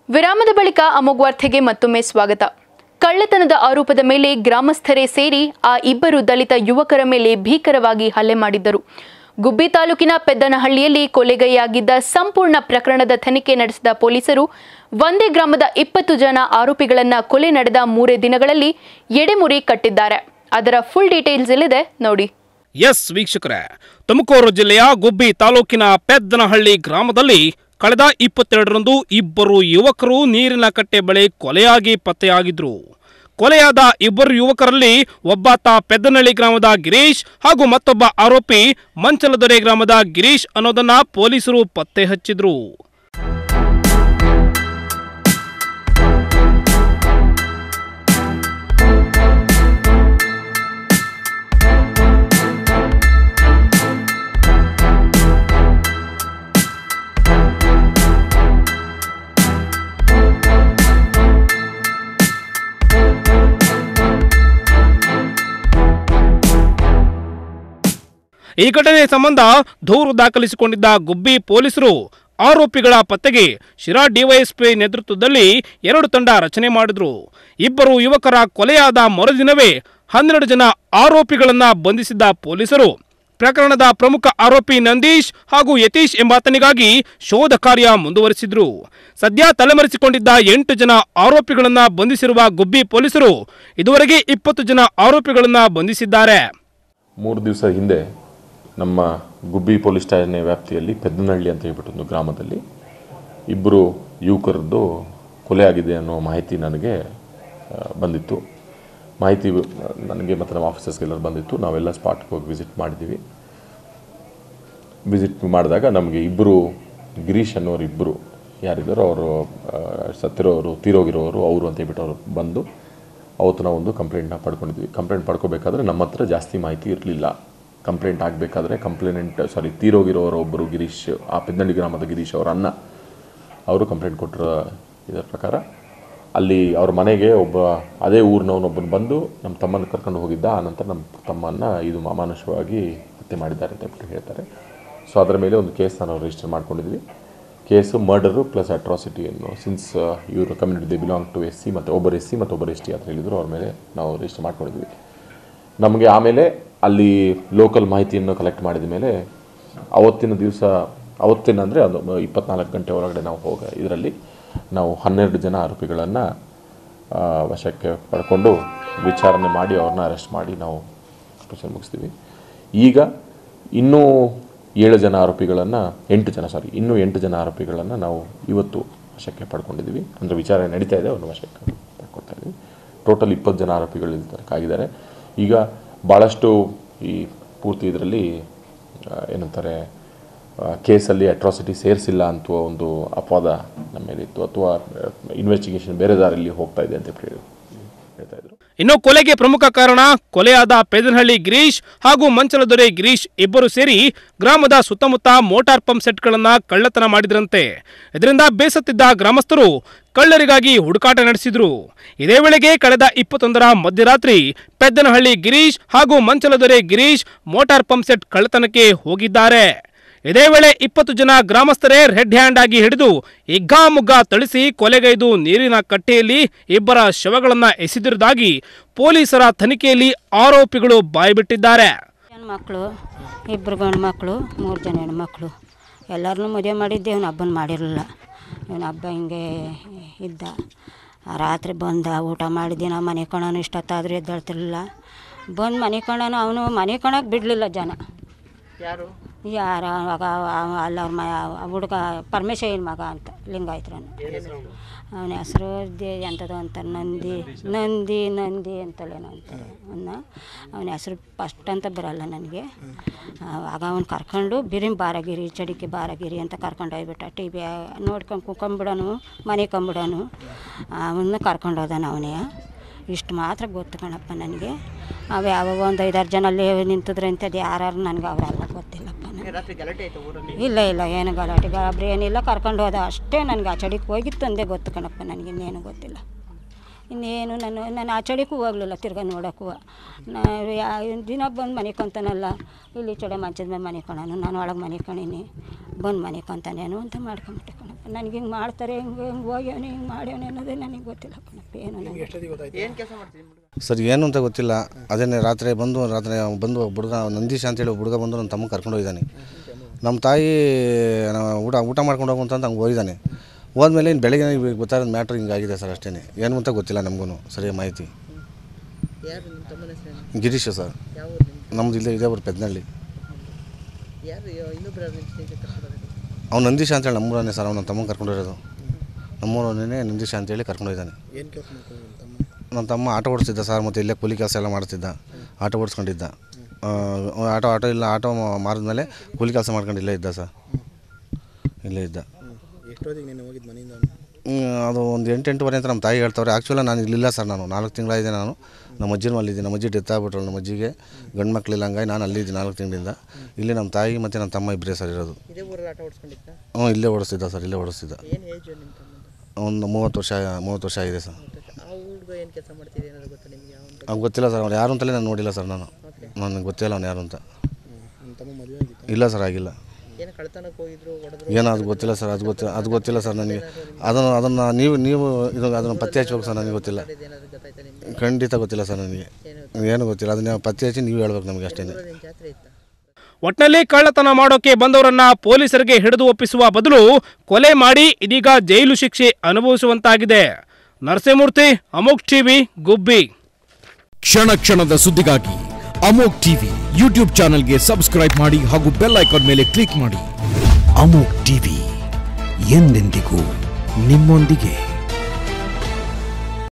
ವಿರಾಮದ ಬಳಿಕ ಅಮೋಘ್ ವಾರ್ತೆಗೆ ಮತ್ತೊಮ್ಮೆ ಸ್ವಾಗತ ಕಳ್ಳತನದ ಆರೋಪದ ಮೇಲೆ ಗ್ರಾಮಸ್ಥರೇ ಸೇರಿ ಆ ಇಬ್ಬರು ದಲಿತ ಯುವಕರ ಮೇಲೆ ಭೀಕರವಾಗಿ ಹಲ್ಲೆ ಮಾಡಿದ್ದರು ಗುಬ್ಬಿ ತಾಲೂಕಿನ ಪೆದ್ದನಹಳ್ಳಿಯಲ್ಲಿ ಕೊಲೆಗೈಯಾಗಿದ್ದ ಸಂಪೂರ್ಣ ಪ್ರಕರಣದ ತನಿಖೆ ನಡೆಸಿದ ಪೊಲೀಸರು ಒಂದೇ ಗ್ರಾಮದ ಇಪ್ಪತ್ತು ಜನ ಆರೋಪಿಗಳನ್ನ ಕೊಲೆ ನಡೆದ ಮೂರೇ ದಿನಗಳಲ್ಲಿ ಎಡೆಮುರಿ ಕಟ್ಟಿದ್ದಾರೆ ಅದರ ಫುಲ್ ಡೀಟೇಲ್ಸ್ ಇಲ್ಲಿದೆ ನೋಡಿ ಎಸ್ ವೀಕ್ಷಕರೇ ತುಮಕೂರು ಜಿಲ್ಲೆಯ ಗುಬ್ಬಿ ತಾಲೂಕಿನ ಪೆದ್ದನಹಳ್ಳಿ ಗ್ರಾಮದಲ್ಲಿ ಕಳೆದ ಇಪ್ಪತ್ತೆರಡರಂದು ಇಬ್ಬರು ಯುವಕರು ನೀರಿನ ಕಟ್ಟೆ ಬಳಿ ಕೊಲೆಯಾಗಿ ಪತ್ತೆಯಾಗಿದ್ರು ಕೊಲೆಯಾದ ಇಬ್ಬರು ಯುವಕರಲ್ಲಿ ಒಬ್ಬಾತ ಪೆದ್ದನಹಳ್ಳಿ ಗ್ರಾಮದ ಗಿರೀಶ್ ಹಾಗೂ ಮತ್ತೊಬ್ಬ ಆರೋಪಿ ಮಂಚಲದೊರೆ ಗ್ರಾಮದ ಗಿರೀಶ್ ಅನ್ನೋದನ್ನ ಪೊಲೀಸರು ಪತ್ತೆ ಹಚ್ಚಿದ್ರು ಈ ಘಟನೆ ಸಂಬಂಧ ದೂರು ದಾಖಲಿಸಿಕೊಂಡಿದ್ದ ಗುಬ್ಬಿ ಪೊಲೀಸರು ಆರೋಪಿಗಳ ಪತ್ತೆಗೆ ಶಿರಾ ಡಿವೈಎಸ್ಪಿ ನೇತೃತ್ವದಲ್ಲಿ ಎರಡು ತಂಡ ರಚನೆ ಮಾಡಿದ್ರು ಇಬ್ಬರು ಯುವಕರ ಕೊಲೆಯಾದ ಮರುದಿನವೇ ಹನ್ನೆರಡು ಜನ ಆರೋಪಿಗಳನ್ನ ಬಂಧಿಸಿದ್ದ ಪೊಲೀಸರು ಪ್ರಕರಣದ ಪ್ರಮುಖ ಆರೋಪಿ ನಂದೀಶ್ ಹಾಗೂ ಯತೀಶ್ ಎಂಬಾತನಿಗಾಗಿ ಶೋಧ ಕಾರ್ಯ ಮುಂದುವರಿಸಿದ್ರು ಸದ್ಯ ತಲೆಮರೆಸಿಕೊಂಡಿದ್ದ ಎಂಟು ಜನ ಆರೋಪಿಗಳನ್ನ ಬಂಧಿಸಿರುವ ಗುಬ್ಬಿ ಪೊಲೀಸರು ಇದುವರೆಗೆ ಇಪ್ಪತ್ತು ಜನ ಆರೋಪಿಗಳನ್ನ ಬಂಧಿಸಿದ್ದಾರೆ ಮೂರು ದಿವಸ ಹಿಂದೆ ನಮ್ಮ ಗುಬ್ಬಿ ಪೊಲೀಸ್ ಠಾಣೆ ವ್ಯಾಪ್ತಿಯಲ್ಲಿ ಪೆದ್ದನಹಳ್ಳಿ ಅಂತ ಹೇಳ್ಬಿಟ್ಟು ಒಂದು ಗ್ರಾಮದಲ್ಲಿ ಇಬ್ಬರು ಯುವಕರದ್ದು ಕೊಲೆ ಆಗಿದೆ ಅನ್ನೋ ಮಾಹಿತಿ ನನಗೆ ಆ, ಬಂದಿತ್ತು ಮಾಹಿತಿ ಆ, ನನಗೆ ಮತ್ತು ನಮ್ಮ ಆಫೀಸರ್ಸ್ಗೆಲ್ಲರೂ ಬಂದಿತ್ತು ನಾವೆಲ್ಲ ಸ್ಪಾಟ್ಗೆ ಹೋಗಿ ವಿಸಿಟ್ ಮಾಡಿದ್ದೀವಿ ವಿಸಿಟ್ ಮಾಡಿದಾಗ ನಮಗೆ ಇಬ್ಬರು ಗಿರೀಶ್ ಅನ್ನೋರು ಇಬ್ಬರು ಯಾರಿದ್ದಾರೋ ಅವರು ಸತ್ತಿರೋರು ತೀರೋಗಿರೋರು ಅವರು ಅಂತ ಹೇಳ್ಬಿಟ್ಟು ಅವರು ಬಂದು ಅವತ್ತು ನಾವು ಒಂದು ಕಂಪ್ಲೇಂಟ್ನ ಪಡ್ಕೊಂಡಿದ್ವಿ ಕಂಪ್ಲೇಂಟ್ ಪಡ್ಕೋಬೇಕಾದ್ರೆ ನಮ್ಮ ಹತ್ರ ಜಾಸ್ತಿ ಮಾಹಿತಿ ಇರಲಿಲ್ಲ ಕಂಪ್ಲೇಂಟ್ ಆಗಬೇಕಾದ್ರೆ ಕಂಪ್ಲೇಂಟ್ ಸಾರಿ ತೀರೋಗಿರೋರು ಒಬ್ಬರು ಗಿರೀಶ್ ಆ ಪೆದ್ದಳ್ಳಿ ಗ್ರಾಮದ ಗಿರೀಶ್ ಅವರ ಅನ್ನ ಅವರು ಕಂಪ್ಲೇಂಟ್ ಕೊಟ್ಟಿರೋ ಇದರ ಪ್ರಕಾರ ಅಲ್ಲಿ ಅವ್ರ ಮನೆಗೆ ಒಬ್ಬ ಅದೇ ಊರಿನವನೊಬ್ಬನು ಬಂದು ನಮ್ಮ ತಮ್ಮನ ಕರ್ಕೊಂಡು ಹೋಗಿದ್ದ ಆನಂತರ ನಮ್ಮ ತಮ್ಮನ್ನ ಇದು ಅಮಾನುಷವಾಗಿ ಹತ್ಯೆ ಮಾಡಿದ್ದಾರೆ ಅಂತ ಹೇಳ್ಬಿಟ್ಟು ಹೇಳ್ತಾರೆ ಸೊ ಅದರ ಮೇಲೆ ಒಂದು ಕೇಸ್ ನಾವು ರಿಜಿಸ್ಟರ್ ಮಾಡ್ಕೊಂಡಿದ್ವಿ ಕೇಸು ಮರ್ಡರು ಪ್ಲಸ್ ಅಟ್ರಾಸಿಟಿ ಅನ್ನು ಸಿನ್ಸ್ ಇವರು community they belong to S C ಮತ್ತು ಒಬ್ಬರು ಎಸ್ ಸಿ ಮತ್ತು ಒಬ್ಬರು ಎಸ್ ಟಿ ಅಂತ ಹೇಳಿದ್ರು ಅವ್ರ ಮೇಲೆ ನಾವು ರಿಜಿಸ್ಟರ್ ಮಾಡ್ಕೊಂಡಿದ್ವಿ ನಮಗೆ ಆಮೇಲೆ ಅಲ್ಲಿ ಲೋಕಲ್ ಮಾಹಿತಿಯನ್ನು ಕಲೆಕ್ಟ್ ಮಾಡಿದ ಮೇಲೆ ಅವತ್ತಿನ ದಿವಸ ಅವತ್ತಿನ ಅಂದರೆ ಅದು ಇಪ್ಪತ್ನಾಲ್ಕು ಗಂಟೆ ಒಳಗಡೆ ನಾವು ಹೋಗ ಇದರಲ್ಲಿ ನಾವು ಹನ್ನೆರಡು ಜನ ಆರೋಪಿಗಳನ್ನು ವಶಕ್ಕೆ ಪಡ್ಕೊಂಡು ವಿಚಾರಣೆ ಮಾಡಿ ಅವ್ರನ್ನ ಅರೆಸ್ಟ್ ಮಾಡಿ ನಾವು ಆಪರೇಷನ್ ಮುಗಿಸ್ತೀವಿ ಈಗ ಇನ್ನೂ ಏಳು ಜನ ಆರೋಪಿಗಳನ್ನು ಎಂಟು ಜನ ಸಾರಿ ಇನ್ನೂ ಎಂಟು ಜನ ಆರೋಪಿಗಳನ್ನು ನಾವು ಇವತ್ತು ವಶಕ್ಕೆ ಪಡ್ಕೊಂಡಿದ್ದೀವಿ ಅಂದರೆ ವಿಚಾರಣೆ ನಡೀತಾ ಇದೆ ಅವ್ರನ್ನ ವಶಕ್ಕೆ ಪಡ್ಕೊಳ್ತಾ ಇದ್ದೀವಿ ಟೋಟಲ್ ಇಪ್ಪತ್ತು ಜನ ಆರೋಪಿಗಳು ಇದ್ದಾರೆ ಆಗಿದ್ದಾರೆ ಈಗ ಭಾಳಷ್ಟು ಈ ಪೂರ್ತಿ ಇದರಲ್ಲಿ ಏನಂತಾರೆ ಆ, ಕೇಸಲ್ಲಿ ಅಟ್ರಾಸಿಟಿ ಸೇರಿಸಿಲ್ಲ ಅಂತ ಒಂದು ಅಪವಾದ ನಮ್ಮ ಮೇಲಿತ್ತು ಅಥವಾ ಇನ್ವೆಸ್ಟಿಗೇಷನ್ ಬೇರೆ ದಾರಿಯಲ್ಲಿ ಹೋಗ್ತಾ ಇದೆ ಅಂತ ಹೇಳಿ ಹೇಳ್ತಾ ಇದ್ರು ಇನ್ನು ಕೊಲೆಗೆ ಪ್ರಮುಖ ಕಾರಣ ಕೊಲೆಯಾದ ಪೇದನಹಳ್ಳಿ ಗಿರೀಶ್ ಹಾಗೂ ಮಂಚಲದೊರೆ ಗಿರೀಶ್ ಇಬ್ಬರು ಸೇರಿ ಗ್ರಾಮದ ಸುತ್ತಮುತ್ತ ಮೋಟಾರ್ ಪಂಪ್ ಸೆಟ್ಗಳನ್ನ ಕಳ್ಳತನ ಮಾಡಿದ್ರಂತೆ ಇದರಿಂದ ಬೇಸತ್ತಿದ್ದ ಗ್ರಾಮಸ್ಥರು ಕಳ್ಳರಿಗಾಗಿ ಹುಡುಕಾಟ ನಡೆಸಿದ್ರು ಇದೇ ವೇಳೆಗೆ ಕಳೆದ ಇಪ್ಪತ್ತೊಂದರ ಮಧ್ಯರಾತ್ರಿ ಪೆದ್ದನಹಳ್ಳಿ ಗಿರೀಶ್ ಹಾಗೂ Manchaladore Girish motor pump set ಕಳ್ಳತನಕ್ಕೆ ಹೋಗಿದ್ದಾರೆ ಇದೇ ವೇಳೆ ಇಪ್ಪತ್ತು ಜನ ಗ್ರಾಮಸ್ಥರೇ ರೆಡ್ ಹ್ಯಾಂಡ್ ಆಗಿ ಹಿಡಿದು ಹಿಗ್ಗಾಮುಗ್ಗಾ ಥಳಿಸಿ ಕೊಲೆಗೈದು ನೀರಿನ ಕಟ್ಟೆಯಲ್ಲಿ ಇಬ್ಬರ ಶವಗಳನ್ನ ಎಸೆದಿರುವುದಾಗಿ ಪೊಲೀಸರ ತನಿಖೆಯಲ್ಲಿ ಆರೋಪಿಗಳು ಬಾಯ್ಬಿಟ್ಟಿದ್ದಾರೆ ಹೆಣ್ಮಕ್ಳು ಇಬ್ಬರು ಗಂಡು ಮಕ್ಕಳು ಮೂರು ಜನ ಹೆಣ್ಮಕ್ಳು ಎಲ್ಲರನ್ನೂ ಮದುವೆ ಮಾಡಿದ್ದೆ ಇವನು ಹಬ್ಬನ ಮಾಡಿರಲಿಲ್ಲ ಇವನು ಹಬ್ಬ ಹಿಂಗೆ ಇದ್ದ ಆ ರಾತ್ರಿ ಬಂದ ಊಟ ಮಾಡಿದ್ದೆ ನಾವು ಮನೆ ಕಣನು ಇಷ್ಟೊತ್ತಾದರೂ ಎದ್ದೇಳ್ತಿರ್ಲಿಲ್ಲ ಬಂದು ಮನೆ ಕಣನು ಅವನು ಮನೆ ಕಣಕ್ಕೆ ಬಿಡಲಿಲ್ಲ ಜನ ಯಾರು ಯಾರು ಅವಾಗ ಅವ- ಅಲ್ಲಿ ಅವ್ರ ಮ ಹುಡುಗ ಪರಮೇಶ್ವರನ ಮಗ ಅಂತ ಲಿಂಗಾಯತ್ರನು ಅವನ ಹೆಸರು ಎಂಥದ್ದು ಅಂತಾರೆ ನಂದಿ ನಂದಿ ನಂದಿ ಅಂತಲೇನೋ ಅಂತಾರೆ ಅವನ್ನ ಅವನ ಹೆಸರು ಫಸ್ಟ್ ಅಂತ ಬರಲ್ಲ ನನಗೆ ಆಗ ಅವ್ನು ಕರ್ಕೊಂಡು ಬಿರಿಂ ಬಾರಗಿರಿ ಚಡಿಕೆ ಬಾರಗಿರಿ ಅಂತ ಕರ್ಕೊಂಡು ಹೋಗ್ಬಿಟ್ಟ ಟಿ ವಿ ನೋಡ್ಕೊಂಡು ಕುಕೊಂಬಿಡೋನು ಮನೆ ಕಂಬಿಡೋನು ಅವನ್ನ ಕರ್ಕೊಂಡು ಹೋದಾನ ಅವನೇ ಇಷ್ಟು ಮಾತ್ರ ಗೊತ್ತು ಕಣಪ್ಪ ನನಗೆ ಅವು ಯಾವ ಒಂದು ಐದಾರು ಜನ ಅಲ್ಲಿ ನಿಂತಿದ್ರೆ ಅಂಥದ್ದು ಯಾರು ನನಗೆ ಅವರೆಲ್ಲ ಗೊತ್ತಿಲ್ಲಪ್ಪ ನನಗೆ ಇಲ್ಲ ಇಲ್ಲ ಏನು ಗಲಾಟೆ ಗಾಬರಿ ಏನಿಲ್ಲ ಕರ್ಕೊಂಡು ಹೋದ ಅಷ್ಟೇ ನನಗೆ ಆ ಚಡಿಗೆ ಹೋಗಿತ್ತು ಅಂದೇ ಗೊತ್ತು ಕಣಪ್ಪ ನನಗೆ ಇನ್ನೇನು ಗೊತ್ತಿಲ್ಲ ಇನ್ನೇನು ನಾನು ನಾನು ಆಚೆಗೂ ಹೋಗಲಿಲ್ಲ ತಿರ್ಗಾ ನೋಡೋಕ್ಕೂ ನಾ ಯಾ ದಿನ ಬಂದು ಮನಿಕೊಂತಾನಲ್ಲ ಇಲ್ಲಿ ಚಡೆ ಮಂಚದ ಮೇಲೆ ಮನಿಕೊಳನು ನಾನು ಒಳಗೆ ಮನಿಕೊಳೀನಿ ಬಂದು ಮನಿಕೊಂತಾನೇನು ಅಂತ ಮಾಡ್ಕೊಂಬಿಟ್ಟೆ ಕಣಪ್ಪ ನನಗೆ ಹಿಂಗೆ ಮಾಡ್ತಾರೆ ಹಿಂಗೆ ಹಿಂಗೆ ಹೋಗ್ಯವನೆ ಹಿಂಗೆ ಮಾಡ್ಯವನೆ ಅನ್ನೋದೇ ನನಗೆ ಗೊತ್ತಿಲ್ಲ ಕಣಪ್ಪ ಏನು ನನಗೆ ಸರ್ ಏನು ಅಂತ ಗೊತ್ತಿಲ್ಲ ಅದೇನೆ ರಾತ್ರಿ ಬಂದು ರಾತ್ರಿ ಬಂದು ಹುಡುಗ ನಂದೀಶ್ ಅಂತೇಳಿ ಹುಡುಗ ಬಂದು ನನ್ನ ತಮ್ಮ ಕರ್ಕೊಂಡು ಹೋಗಿದ್ದಾನೆ ನಮ್ಮ ತಾಯಿ ನಾವು ಊಟ ಊಟ ಮಾಡ್ಕೊಂಡು ಹೋಗು ಅಂತ ಹಂಗೆ ಹೋಗಿದ್ದಾನೆ ಹೋದ್ಮೇಲೆ ಇನ್ನು ಬೆಳಗ್ಗೆ ನನಗೆ ಗೊತ್ತಾದ ಮ್ಯಾಟ್ರ್ ಹಿಂಗಾಗಿದೆ ಸರ್ ಅಷ್ಟೇ ಏನು ಅಂತ ಗೊತ್ತಿಲ್ಲ ನಮಗೂ ಸರಿಯಾಗಿ ಮಾಹಿತಿ ಯಾರು ನಿಮ್ಮ ತಮ್ಮನ ಹೆಸರೇನು ಗಿರೀಶ್ ಸರ್ ಯಾವ ಊರು ನಿಮ್ದು ನಮ್ದು ಇಲ್ಲೇ ಇದೇ ಅವ್ರ ಪೆದ್ನಳ್ಳಿ ಯಾರು ಇನ್ನೊಬ್ಬರು ನಿಮ್ಮ ಸ್ನೇಹಿತರು ಕರ್ಕೊಂಡೋಗಿದ್ದು? ಅವ್ನು ನಂದೀಶ ಅಂತೇಳಿ ನಮ್ಮೂರನ್ನೇ ಸರ್ ಅವ್ನು ನನ್ನ ತಮ್ಮ ಕರ್ಕೊಂಡಿರೋದು ನಮ್ಮೂರನ್ನೇ ನಂದೀಶ ಅಂತೇಳಿ ಕರ್ಕೊಂಡು ಹೋಗಿದ್ದಾನೆ ಏನು ಕೆಲಸ ಮಾಡ್ಕೊಂಡು ನಿಮ್ಮ ತಮ್ಮ ನನ್ನ ತಮ್ಮ ಆಟೋ ಓಡಿಸ್ತಿದ್ದ ಸರ್ ಮತ್ತು ಇಲ್ಲೇ ಕೂಲಿ ಕೆಲಸ ಎಲ್ಲ ಮಾಡ್ತಿದ್ದ ಆಟೋ ಓಡಿಸ್ಕೊಂಡಿದ್ದ ಆ, ಆಟೋ ಆಟೋ ಇಲ್ಲ ಆಟೋ ಮಾರಿದ್ಮೇಲೆ ಕೂಲಿ ಕೆಲಸ ಮಾಡ್ಕೊಂಡು ಇಲ್ಲೇ ಇದ್ದ ಸರ್ ಇಲ್ಲೇ ಇದ್ದ ಎಷ್ಟೊತ್ತಿಗೆ ನೀನು ಹೋಗಿದ್ದು ಮನೆಯಿಂದ ಹ್ಮ್, ಅದು ಒಂದು ಎಂಟು ಎಂಟುವರೆ ಅಂತ ನಮ್ಮ ತಾಯಿ ಹೇಳ್ತವ್ರೆ ಆ್ಯಕ್ಚುಲಿ ನಾನು ಇಲ್ಲಿಲ್ಲ ಸರ್ ನಾನು ನಾಲ್ಕು ತಿಂಗಳಾಗಿದೆ ನಾನು ನಮ್ಮ ಅಜ್ಜಿನ ಮಲ್ಲಿದ್ದೆ ನಮ್ಮ ಅಜ್ಜಿ ಡೆತ್ ಆಗ್ಬಿಟ್ರು ನಮ್ಮ ಅಜ್ಜಿಗೆ ಗಂಡು ಮಕ್ಕಳಿಲ್ಲ ಹಂಗಾಗಿ ನಾನು ಅಲ್ಲಿದ್ದೆ ನಾಲ್ಕು ತಿಂಗಳಿಂದ ಇಲ್ಲಿ ನಮ್ಮ ತಾಯಿ ಮತ್ತು ನನ್ನ ತಮ್ಮ ಇಬ್ಬರೇ ಸರ್ ಇರೋದು ಇದೇ ಊರಲ್ಲಿ ಆಟ ಓಡಿಸ್ಕೊಂಡಿದ್ದ ಹ್ಞೂ ಇಲ್ಲೇ ಓಡಿಸ್ತಿದ್ದ ಸರ್ ಇಲ್ಲೇ ಓಡಿಸ್ತಿದ್ದ ಏನು ಏಜು ನಿಮ್ಮ ತಮ್ಮಂದು ಒಂದು ಮೂವತ್ತು ವರ್ಷ ಮೂವತ್ತು ವರ್ಷ ಆಗಿದೆ ಸರ್ ಆ ಹುಡುಗ ಏನು ಕೆಲಸ ಮಾಡ್ತಿದೆ ಏನಾದ್ರು ಗೊತ್ತಾ ನಿಮಗೆ ಅವನು ಅವ್ನು ಗೊತ್ತಿಲ್ಲ ಸರ್ ಅವ್ನು ಯಾರು ಅಂತಲೇ ನಾನು ನೋಡಿಲ್ಲ ಸರ್ ನಾನು ನನಗೆ ಗೊತ್ತಿಲ್ಲ ಅವ್ನು ಯಾರು ಅಂತ ನಿಮ್ಮ ತಮ್ಮ ಮದುವೆ ಆಗಿತ್ತು ಇಲ್ಲ ಸರ್ ಆಗಿಲ್ಲ ಏನು ಕಳ್ತನಕ್ಕೆ ಹೋಗಿದ್ರು ಹೊಡೆದ್ರು ಏನೋ ಅದು ಗೊತ್ತಿಲ್ಲ ಸರ್ ಅದು ಗೊತ್ತಿಲ್ಲ ಅದು ಗೊತ್ತಿಲ್ಲ ಸರ್ ನನಗೆ ಅದನ್ನು ಅದನ್ನು ನೀವು ನೀವು ಇದು ಅದನ್ನು ಪತ್ತೆ ಹಚ್ಬೇಕು ಸರ್ ನನಗೆ ಗೊತ್ತಿಲ್ಲ ಏನಾದ್ರು ಗೊತ್ತಾಯ್ತಾ ನಿಮ್ಗೆ ಖಂಡಿತ ಗೊತ್ತಿಲ್ಲ ಸರ್ ನನಗೆ ಏನು ಗೊತ್ತಿಲ್ಲ ಅದನ್ನ ಪತ್ತೆ ಹಚ್ಚಿ ನೀವು ಹೇಳ್ಬೇಕು ನಮಗೆ ಅಷ್ಟೇ ನಿಮ್ಮ ಜಾತ್ರೆ ಇತ್ತಾ ಒಟ್ನಲ್ಲಿ ಕಳ್ಳತನ ಮಾಡೋಕೆ ಬಂದವರನ್ನ ಪೊಲೀಸರಿಗೆ ಹಿಡಿದು ಒಪ್ಪಿಸುವ ಬದಲು ಕೊಲೆ ಮಾಡಿ ಇದೀಗ ಜೈಲು ಶಿಕ್ಷೆ ಅನುಭವಿಸುವಂತಾಗಿದೆ ನರಸಿಂಹಮೂರ್ತಿ ಅಮೋಕ್ ಟಿವಿ ಗುಬ್ಬಿ ಕ್ಷಣ ಕ್ಷಣದ ಸುದ್ದಿಗಾಗಿ ಅಮೋಕ್ ಟಿವಿ ಯೂಟ್ಯೂಬ್ ಚಾನೆಲ್ಗೆ ಸಬ್ಸ್ಕ್ರೈಬ್ ಮಾಡಿ ಹಾಗೂ ಬೆಲ್ ಐಕಾನ್ ಮೇಲೆ ಕ್ಲಿಕ್ ಮಾಡಿ ಅಮೋಕ್ ಟಿವಿ ಎಂದೆಂದಿಗೂ ನಿಮ್ಮೊಂದಿಗೆ